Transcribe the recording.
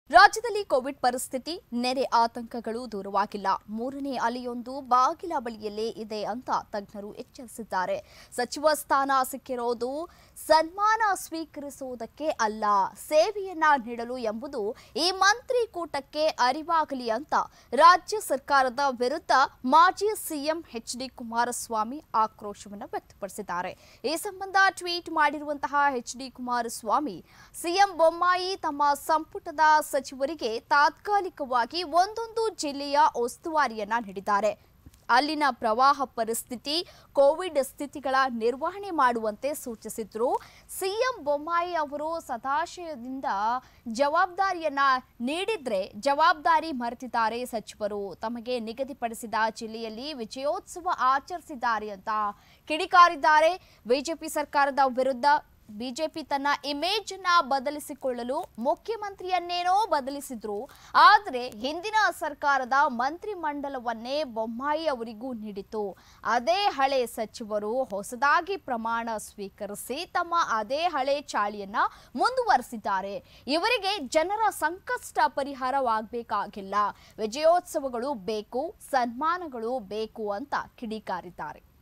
ರಾಜ್ಯದಲ್ಲಿ ಕೋವಿಡ್ ಪರಿಸ್ಥಿತಿ ನೆರೆ ಆತಂಕಗಳು ದೂರವಾಗಿಲ್ಲ ಮೂರನೇ ಅಲೆಯೊಂದು ಬಾಗಿಲ ಬಳಿಯಲ್ಲೇ ಇದೆ ಅಂತ ತಜ್ಞರು ಎಚ್ಚರಿಸಿದ್ದಾರೆ ಸಚಿವ ಸ್ಥಾನ ಸಿಕ್ಕಿರೋದು ಸನ್ಮಾನ ಸ್ವೀಕರಿಸುವುದಕ್ಕೆ ಅಲ್ಲ ಸೇವೆಯನ್ನ ನೀಡಲು ಎಂಬುದು ಈ ಮಂತ್ರಿಕೂಟಕ್ಕೆ ಅರಿವಾಗಲಿ ಅಂತ ರಾಜ್ಯ ಸರ್ಕಾರದ ವಿರುದ್ಧ ಮಾಜಿ ಸಿಎಂ ಎಚ್ ಡಿ ಕುಮಾರಸ್ವಾಮಿ ಆಕ್ರೋಶವನ್ನು ವ್ಯಕ್ತಪಡಿಸಿದ್ದಾರೆ ಈ ಸಂಬಂಧ ಟ್ವೀಟ್ ಮಾಡಿರುವಂತಹ H D Kumaraswamy CM Bommai ತಮ್ಮ ಸಂಪುಟದ ಸಚಿವರಿಗೆ ತಾತ್ಕಾಲಿಕವಾಗಿ ಒಂದೊಂದು ಜಿಲ್ಲೆಯ ಉಸ್ತುವಾರಿಯನ್ನ ನೀಡಿದ್ದಾರೆ ಅಲ್ಲಿನ ಪ್ರವಾಹ ಪರಿಸ್ಥಿತಿ ಕೋವಿಡ್ ಸ್ಥಿತಿಗಳ ನಿರ್ವಹಣೆ ಮಾಡುವಂತೆ ಸೂಚಿಸಿದ್ರು ಸಿಎಂ ಬೊಮ್ಮಾಯಿ ಅವರು ಸದಾಶಯದಿಂದ ಜವಾಬ್ದಾರಿಯನ್ನ ನೀಡಿದ್ರೆ ಜವಾಬ್ದಾರಿ ಮರೆತಿದ್ದಾರೆ ಸಚಿವರು ತಮಗೆ ನಿಗದಿಪಡಿಸಿದ ಜಿಲ್ಲೆಯಲ್ಲಿ ವಿಜಯೋತ್ಸವ ಆಚರಿಸಿದ್ದಾರೆ ಅಂತ ಕಿಡಿಕಾರಿದ್ದಾರೆ ಬಿಜೆಪಿ ಸರ್ಕಾರದ ವಿರುದ್ಧ ಬಿಜೆಪಿ ತನ್ನ ಇಮೇಜ್ ಅನ್ನ ಬದಲಿಸಿಕೊಳ್ಳಲು ಮುಖ್ಯಮಂತ್ರಿಯನ್ನೇನೋ ಬದಲಿಸಿದ್ರು ಆದರೆ ಹಿಂದಿನ ಸರ್ಕಾರದ ಮಂತ್ರಿಮಂಡಲವನ್ನೇ ಬೊಮ್ಮಾಯಿ ಅವರಿಗೂ ನೀಡಿತು ಅದೇ ಹಳೆ ಸಚಿವರು ಹೊಸದಾಗಿ ಪ್ರಮಾಣ ಸ್ವೀಕರಿಸಿ ತಮ್ಮ ಅದೇ ಹಳೆ ಚಾಳಿಯನ್ನ ಮುಂದುವರೆಸಿದ್ದಾರೆ ಇವರಿಗೆ ಜನರ ಸಂಕಷ್ಟ ಪರಿಹಾರವಾಗಬೇಕಾಗಿಲ್ಲ ವಿಜಯೋತ್ಸವಗಳು ಬೇಕು ಸನ್ಮಾನಗಳು ಬೇಕು ಅಂತ ಕಿಡಿಕಾರಿದ್ದಾರೆ